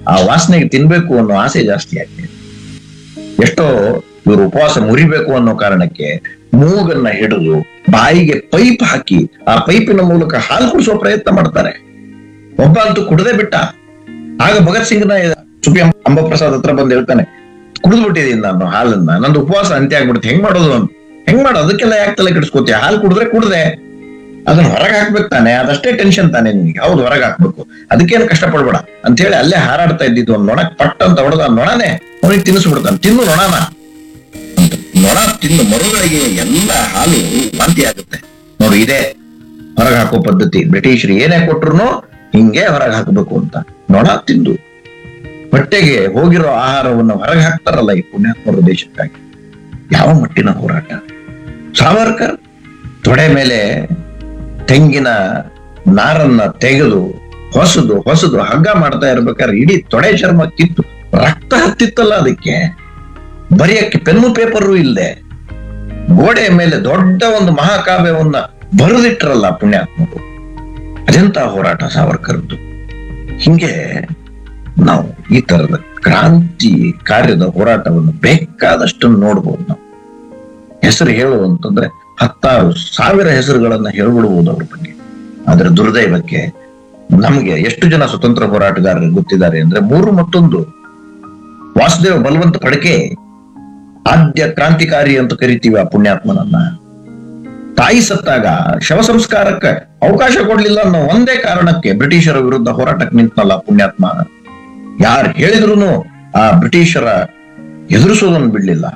ಆ ವಾಸನೆಗೆ ತಿನ್ಬೇಕು ಅನ್ನೋ ಆಸೆ ಜಾಸ್ತಿ ಆಗ್ತಿದೆ ಎಷ್ಟೋ ಇವರು ಉಪವಾಸ ಮುರಿಬೇಕು ಅನ್ನೋ ಕಾರಣಕ್ಕೆ ಮೂಗನ್ನ ಹಿಡಿದು ಬಾಯಿಗೆ ಪೈಪ್ ಹಾಕಿ ಆ ಪೈಪಿನ ಮೂಲಕ ಹಾಲು ಕುಡಿಸೋ ಪ್ರಯತ್ನ ಮಾಡ್ತಾರೆ ಒಬ್ಬ ಅಂತೂ ಕುಡದೆ ಬಿಟ್ಟ ಆಗ ಭಗತ್ ಸಿಂಗ್ನ ಸುಪಿ ಅಂಬಪ್ರಸಾದ್ ಹತ್ರ ಬಂದು ಹೇಳ್ತಾನೆ ಕುಡಿದು ಬಿಟ್ಟಿದ್ದೀನಿ ನಾನು ಹಾಲನ್ನ ನಂದು ಉಪವಾಸ ಅಂತ್ಯ ಆಗ್ಬಿಡುತ್ತೆ ಹೆಂಗ್ ಮಾಡೋದು ಅಂತ ಹೆಂಗ್ ಮಾಡೋದು ಅದಕ್ಕೆಲ್ಲ ಯಾಕೆ ತಲೆ ಕೆಡಿಸ್ಕೋತೀಯ ಹಾಲು ಕುಡಿದ್ರೆ ಕುಡ್ದೆ ಅದನ್ನ ಹೊರಗೆ ಹಾಕ್ಬೇಕು ತಾನೆ ಅದಷ್ಟೇ ಟೆನ್ಷನ್ ತಾನೆ ನಿನಗೆ ಹೌದು ಹೊರಗೆ ಹಾಕ್ಬೇಕು ಅದಕ್ಕೇನು ಕಷ್ಟ ಪಡ್ಬೇಡ ಅಂತ ಹೇಳಿ ಅಲ್ಲೇ ಹಾರಾಡ್ತಾ ಇದ್ದಿದ್ದು ಒಂದು ನೊಣ ಪಟ್ ಅಂತ ಹೊಡೆದ ಆ ನೊಣನೇ ಅವನಿಗೆ ತಿನ್ನಿಸ್ಬಿಡ್ತಾನೆ ತಿನ್ನು ನೊಣನ ಅಂತ. ನೊಣ ತಿಂದು ಮರುಗಳಿಗೆ ಎಲ್ಲ ಹಾಲು ವಾಂತಿ ಆಗುತ್ತೆ ನೋಡು ಇದೇ ಹೊರಗೆ ಹಾಕೋ ಪದ್ಧತಿ ಬ್ರಿಟಿಷರು ಏನೇ ಕೊಟ್ರು ಹಿಂಗೆ ಹೊರಗೆ ಹಾಕಬೇಕು ಅಂತ ನೊಣ ತಿಂದು ಹೊಟ್ಟೆಗೆ ಹೋಗಿರೋ ಆಹಾರವನ್ನ ಹೊರಗೆ ಹಾಕ್ತಾರಲ್ಲ ಈ ಪುಣ್ಯಾತ್ಮರ ದೇಶಕ್ಕಾಗಿ ಯಾವ ಮಟ್ಟಿನ ಹೋರಾಟ ಸಾವರ್ಕರ್ ತೊಡೆ ಮೇಲೆ ತೆಂಗಿನ ನಾರನ್ನ ತೆಗೆದು ಹೊಸದು ಹೊಸದು ಹಗ್ಗ ಮಾಡ್ತಾ ಇರ್ಬೇಕಾದ್ರೆ ಇಡೀ ತೊಡೆ ಚರ್ಮ ಕಿತ್ತು ರಕ್ತ ಹತ್ತಿತ್ತಲ್ಲ ಅದಕ್ಕೆ ಬರೆಯಕ್ಕೆ ಪೆನ್ನು ಪೇಪರು ಇಲ್ಲದೆ ಗೋಡೆಯ ಮೇಲೆ ದೊಡ್ಡ ಒಂದು ಮಹಾಕಾವ್ಯವನ್ನ ಬರೆದಿಟ್ರಲ್ಲ ಪುಣ್ಯಾತ್ಮರು ಅದೆಂತ ಹೋರಾಟ ಸಾವರ್ಕರ್ದು ಹಿಂಗೆ ನಾವು ಈ ತರದ ಕ್ರಾಂತಿ ಕಾರ್ಯದ ಹೋರಾಟವನ್ನು ಬೇಕಾದಷ್ಟು ನೋಡ್ಬೋದು ನಾವು ಹೆಸರು ಹೇಳು ಅಂತಂದ್ರೆ ಹತ್ತಾರು ಸಾವಿರ ಹೆಸರುಗಳನ್ನ ಹೇಳ್ಬಿಡ್ಬೋದು ಅವ್ರ ಬಗ್ಗೆ ಆದ್ರೆ ದುರ್ದೈವಕ್ಕೆ ನಮಗೆ ಎಷ್ಟು ಜನ ಸ್ವತಂತ್ರ ಹೋರಾಟಗಾರರು ಗೊತ್ತಿದ್ದಾರೆ ಅಂದ್ರೆ ಮೂರು ಮತ್ತೊಂದು ವಾಸುದೇವ ಬಲವಂತ ಪಡಕೆ ಆದ್ಯ ಕ್ರಾಂತಿಕಾರಿ ಅಂತ ಕರಿತೀವಿ ಆ ಪುಣ್ಯಾತ್ಮನನ್ನ ತಾಯಿ ಸತ್ತಾಗ ಶವ ಸಂಸ್ಕಾರಕ್ಕೆ ಅವಕಾಶ ಕೊಡ್ಲಿಲ್ಲ ಅನ್ನೋ ಒಂದೇ ಕಾರಣಕ್ಕೆ ಬ್ರಿಟಿಷರ ವಿರುದ್ಧ ಹೋರಾಟಕ್ಕೆ ನಿಂತನಲ್ಲ ಪುಣ್ಯಾತ್ಮ ಯಾರು ಹೇಳಿದ್ರು ಆ ಬ್ರಿಟಿಷರ ಎದುರಿಸೋದನ್ನು ಬಿಡ್ಲಿಲ್ಲ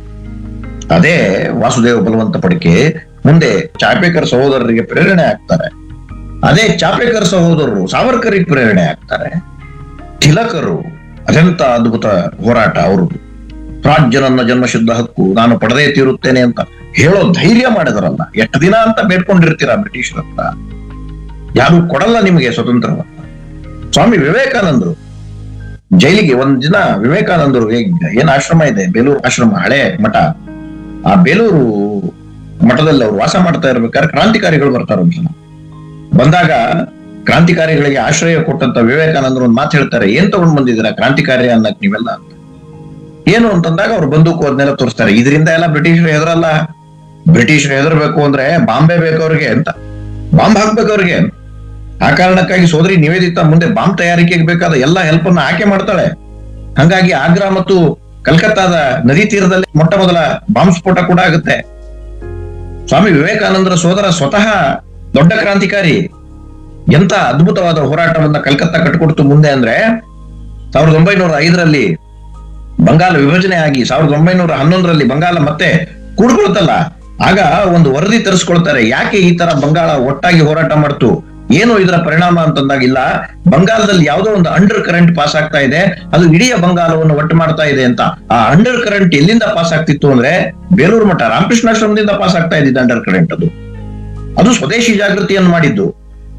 ಅದೇ ವಾಸುದೇವ ಬಲವಂತ ಪಡಕೆ ಮುಂದೆ ಚಾಪೇಕರ್ ಸಹೋದರರಿಗೆ ಪ್ರೇರಣೆ ಆಗ್ತಾರೆ ಅದೇ ಚಾಪೇಕರ್ ಸಹೋದರರು ಸಾವರ್ಕರಿಗೆ ಪ್ರೇರಣೆ ಆಗ್ತಾರೆ ತಿಲಕರು ಅದೆಂತ ಅದ್ಭುತ ಹೋರಾಟ ಅವ್ರದ್ದು ರಾಜ್ಯ ನನ್ನ ಜನ್ಮಶುದ್ಧ ಹಕ್ಕು ನಾನು ಪಡೆದೇ ತೀರುತ್ತೇನೆ ಅಂತ ಹೇಳೋ ಧೈರ್ಯ ಮಾಡಿದರಲ್ಲ ಎಷ್ಟು ದಿನ ಅಂತ ಬೇಡ್ಕೊಂಡಿರ್ತೀರಾ ಬ್ರಿಟಿಷರ ಹತ್ರ ಯಾರು ಕೊಡಲ್ಲ ನಿಮಗೆ ಸ್ವತಂತ್ರವನ್ನ ಸ್ವಾಮಿ ವಿವೇಕಾನಂದರು ಜೈಲಿಗೆ ಒಂದ್ ದಿನ ವಿವೇಕಾನಂದರು ಹೇಗ್- ಏನ್ ಆಶ್ರಮ ಇದೆ ಬೇಲೂರು ಆಶ್ರಮ ಹಳೆ ಮಠ ಆ ಬೇಲೂರು ಮಠದಲ್ಲಿ ಅವ್ರು ವಾಸ ಮಾಡ್ತಾ ಇರ್ಬೇಕಾದ್ರೆ ಕ್ರಾಂತಿಕಾರಿಗಳು ಬರ್ತಾರೆ ಒಂದ್ಸಲ ಬಂದಾಗ ಕ್ರಾಂತಿಕಾರಿಗಳಿಗೆ ಆಶ್ರಯ ಕೊಟ್ಟಂತ ವಿವೇಕಾನಂದರು ಒಂದ್ ಮಾತು ಹೇಳ್ತಾರೆ ಏನ್ ತಗೊಂಡ್ ಬಂದಿದ್ದೀರಾ ಕ್ರಾಂತಿಕಾರಿ ಅನ್ನಕ್ ನೀವೆಲ್ಲ ಅಂತ ಏನು ಅಂತಂದಾಗ ಅವ್ರು ಬಂದೂಕು ಅದನ್ನೆಲ್ಲ ತೋರಿಸ್ತಾರೆ ಇದರಿಂದ ಎಲ್ಲ ಬ್ರಿಟಿಷರು ಹೆದರಲ್ಲ ಬ್ರಿಟಿಷರು ಹೆದರ್ಬೇಕು ಅಂದ್ರೆ ಬಾಂಬೆ ಬೇಕು ಅವ್ರಿಗೆ ಅಂತ ಬಾಂಬ್ ಹಾಕ್ಬೇಕು ಅವ್ರಿಗೆ ಆ ಕಾರಣಕ್ಕಾಗಿ ಸೋದರಿ ನಿವೇದಿತಾ ಮುಂದೆ ಬಾಂಬ್ ತಯಾರಿಕೆಗೆ ಬೇಕಾದ ಎಲ್ಲ ಹೆಲ್ಪ್ ಅನ್ನ ಆಕೆ ಮಾಡ್ತಾಳೆ ಹಂಗಾಗಿ ಆಗ್ರಾ ಮತ್ತು ಕಲ್ಕತ್ತಾದ ನದಿ ತೀರದಲ್ಲಿ ಮೊಟ್ಟ ಮೊದಲ ಬಾಂಬ್ ಸ್ಫೋಟ ಕೂಡ ಆಗುತ್ತೆ ಸ್ವಾಮಿ ವಿವೇಕಾನಂದರ ಸೋದರ ಸ್ವತಃ ದೊಡ್ಡ ಕ್ರಾಂತಿಕಾರಿ ಎಂತ ಅದ್ಭುತವಾದ ಹೋರಾಟವನ್ನ ಕಲ್ಕತ್ತಾ ಕಟ್ಟಿಕೊಡ್ತು ಮುಂದೆ ಅಂದ್ರೆ ಸಾವಿರದ ಒಂಬೈನೂರ ಐದರಲ್ಲಿ ಬಂಗಾಲ ವಿಭಜನೆ ಆಗಿ ಸಾವಿರದ ಒಂಬೈನೂರ ಹನ್ನೊಂದರಲ್ಲಿ ಬಂಗಾಲ ಮತ್ತೆ ಕೂಡ್ಕೊಳ್ತಲ್ಲ ಆಗ ಒಂದು ವರದಿ ತರಿಸ್ಕೊಳ್ತಾರೆ ಯಾಕೆ ಈ ತರ ಬಂಗಾಳ ಒಟ್ಟಾಗಿ ಹೋರಾಟ ಮಾಡ್ತು ಏನು ಇದರ ಪರಿಣಾಮ ಅಂತಂದಾಗಿಲ್ಲ ಬಂಗಾಲದಲ್ಲಿ ಯಾವುದೋ ಒಂದು ಅಂಡರ್ ಕರೆಂಟ್ ಪಾಸ್ ಆಗ್ತಾ ಇದೆ ಅದು ಇಡೀ ಬಂಗಾಲವನ್ನು ಒಟ್ಟು ಮಾಡ್ತಾ ಇದೆ ಅಂತ ಆ ಅಂಡರ್ ಕರೆಂಟ್ ಎಲ್ಲಿಂದ ಪಾಸ್ ಆಗ್ತಿತ್ತು ಅಂದ್ರೆ ಬೇಲೂರು ಮಠ ರಾಮಕೃಷ್ಣಾಶ್ರಮದಿಂದ ಪಾಸ್ ಆಗ್ತಾ ಇದ್ದಿದ್ದು ಅಂಡರ್ ಕರೆಂಟ್ ಅದು ಅದು ಸ್ವದೇಶಿ ಜಾಗೃತಿಯನ್ನು ಮಾಡಿದ್ದು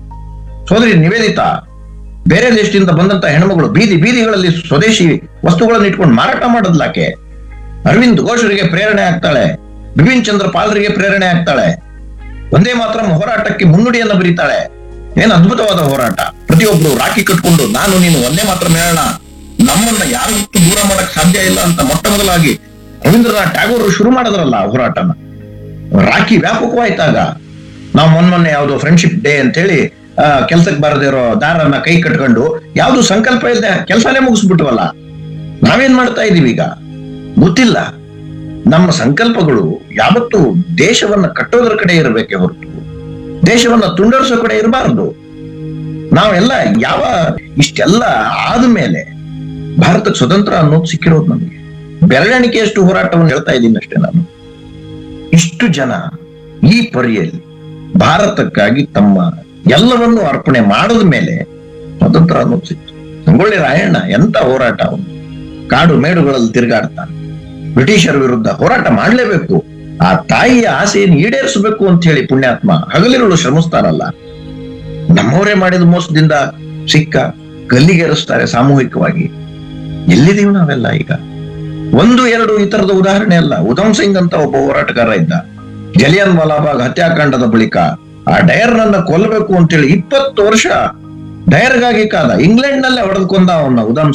ಸೋದರಿ ನಿವೇದಿತಾ ಬೇರೆ ದೇಶದಿಂದ ಬಂದಂತ ಹೆಣ್ಮಗಳು ಬೀದಿ ಬೀದಿಗಳಲ್ಲಿ ಸ್ವದೇಶಿ ವಸ್ತುಗಳನ್ನು ಇಟ್ಕೊಂಡು ಮಾರಾಟ ಮಾಡೋದ್ಲಾಕೆ ಅರವಿಂದ್ ಘೋಷರಿಗೆ ಪ್ರೇರಣೆ ಆಗ್ತಾಳೆ ಬಿಪಿನ್ ಚಂದ್ರ ಪಾಲ್ರಿಗೆ ಪ್ರೇರಣೆ ಆಗ್ತಾಳೆ ಒಂದೇ ಮಾತ್ರ ಹೋರಾಟಕ್ಕೆ ಮುನ್ನುಡಿಯನ್ನ ಬರೀತಾಳೆ ಏನ್ ಅದ್ಭುತವಾದ ಹೋರಾಟ ಪ್ರತಿಯೊಬ್ರು ರಾಖಿ ಕಟ್ಕೊಂಡು ನಾನು ನೀನು ಒಂದೇ ಮಾತ್ರ ಹೇಳೋಣ ನಮ್ಮನ್ನ ಯಾರು ಬಿಟ್ಟು ದೂರ ಮಾಡಕ್ ಸಾಧ್ಯ ಇಲ್ಲ ಅಂತ ಮೊಟ್ಟ ಮೊದಲಾಗಿ ರವೀಂದ್ರನಾಥ್ ಟ್ಯಾಗೋರ್ ಶುರು ಮಾಡಿದ್ರಲ್ಲ ಆ ಹೋರಾಟನ ರಾಖಿ ವ್ಯಾಪಕವಾಯ್ತಾಗ ನಾವು ಮೊನ್ನೆ ಯಾವ್ದೋ ಫ್ರೆಂಡ್ಶಿಪ್ ಡೇ ಅಂತ ಹೇಳಿ ಕೆಲ್ಸಕ್ಕೆ ಬಾರದೇ ಇರೋ ದಾರನ್ನ ಕೈ ಕಟ್ಕೊಂಡು ಯಾವ್ದು ಸಂಕಲ್ಪ ಇಲ್ಲದೆ ಕೆಲಸನೇ ಮುಗಿಸ್ಬಿಟ್ವಲ್ಲ ನಾವೇನ್ ಮಾಡ್ತಾ ಇದೀವಿ ಈಗ ಗೊತ್ತಿಲ್ಲ ನಮ್ಮ ಸಂಕಲ್ಪಗಳು ಯಾವತ್ತೂ ದೇಶವನ್ನ ಕಟ್ಟೋದ್ರ ಕಡೆ ಇರಬೇಕೆ ಹೊರತು ದೇಶವನ್ನ ತುಂಡರಿಸೋ ಕಡೆ ಇರಬಾರದು ನಾವೆಲ್ಲ ಯಾವ ಇಷ್ಟೆಲ್ಲ ಆದ್ಮೇಲೆ ಭಾರತಕ್ಕೆ ಸ್ವತಂತ್ರ ಅನ್ನೋದು ಸಿಕ್ಕಿರೋದು ನಮಗೆ ಬೆರಳೆಣಿಕೆಯಷ್ಟು ಹೋರಾಟವನ್ನು ಹೇಳ್ತಾ ಇದ್ದೀನಿ ಅಷ್ಟೇ ನಾನು ಇಷ್ಟು ಜನ ಈ ಪರಿಯಲ್ಲಿ ಭಾರತಕ್ಕಾಗಿ ತಮ್ಮ ಎಲ್ಲವನ್ನೂ ಅರ್ಪಣೆ ಮಾಡದ ಮೇಲೆ ಸ್ವತಂತ್ರ ಅನ್ನೋದು ಸಿಕ್ತು ಸಂಗೊಳ್ಳಿ ರಾಯಣ್ಣ ಎಂತ ಹೋರಾಟ ಅವನು ಕಾಡು ಮೇಡುಗಳಲ್ಲಿ ತಿರುಗಾಡ್ತಾನೆ ಬ್ರಿಟಿಷರ ವಿರುದ್ಧ ಹೋರಾಟ ಮಾಡಲೇಬೇಕು ಆ ತಾಯಿಯ ಆಸೆಯನ್ನು ಈಡೇರಿಸಬೇಕು ಅಂತ ಹೇಳಿ ಪುಣ್ಯಾತ್ಮ ಹಗಲಿರುಳು ಶ್ರಮಿಸ್ತಾರಲ್ಲ ನಮ್ಮವರೇ ಮಾಡಿದ ಮೋಸದಿಂದ ಸಿಕ್ಕ ಗಲ್ಲಿಗೇರಿಸ್ತಾರೆ ಸಾಮೂಹಿಕವಾಗಿ ಎಲ್ಲಿದೀವಿ ನಾವೆಲ್ಲ ಈಗ ಒಂದು ಎರಡು ಈ ತರದ ಉದಾಹರಣೆ ಅಲ್ಲ ಉಧಮ್ ಸಿಂಗ್ ಅಂತ ಒಬ್ಬ ಹೋರಾಟಗಾರ ಇದ್ದ ಜಲಿಯನ್ ವಾಲಾಬಾಗ್ ಹತ್ಯಾಕಾಂಡದ ಬಳಿಕ ಆ ಡಯರ್ ನನ್ನ ಕೊಲ್ಲಬೇಕು ಅಂತೇಳಿ ಇಪ್ಪತ್ತು ವರ್ಷ ಡಯರ್ಗಾಗಿ ಕಾದ ಇಂಗ್ಲೆಂಡ್ ನಲ್ಲೇ ಹೊಡೆದುಕೊಂಡ ಅವನ್ನ ಉಧಮ್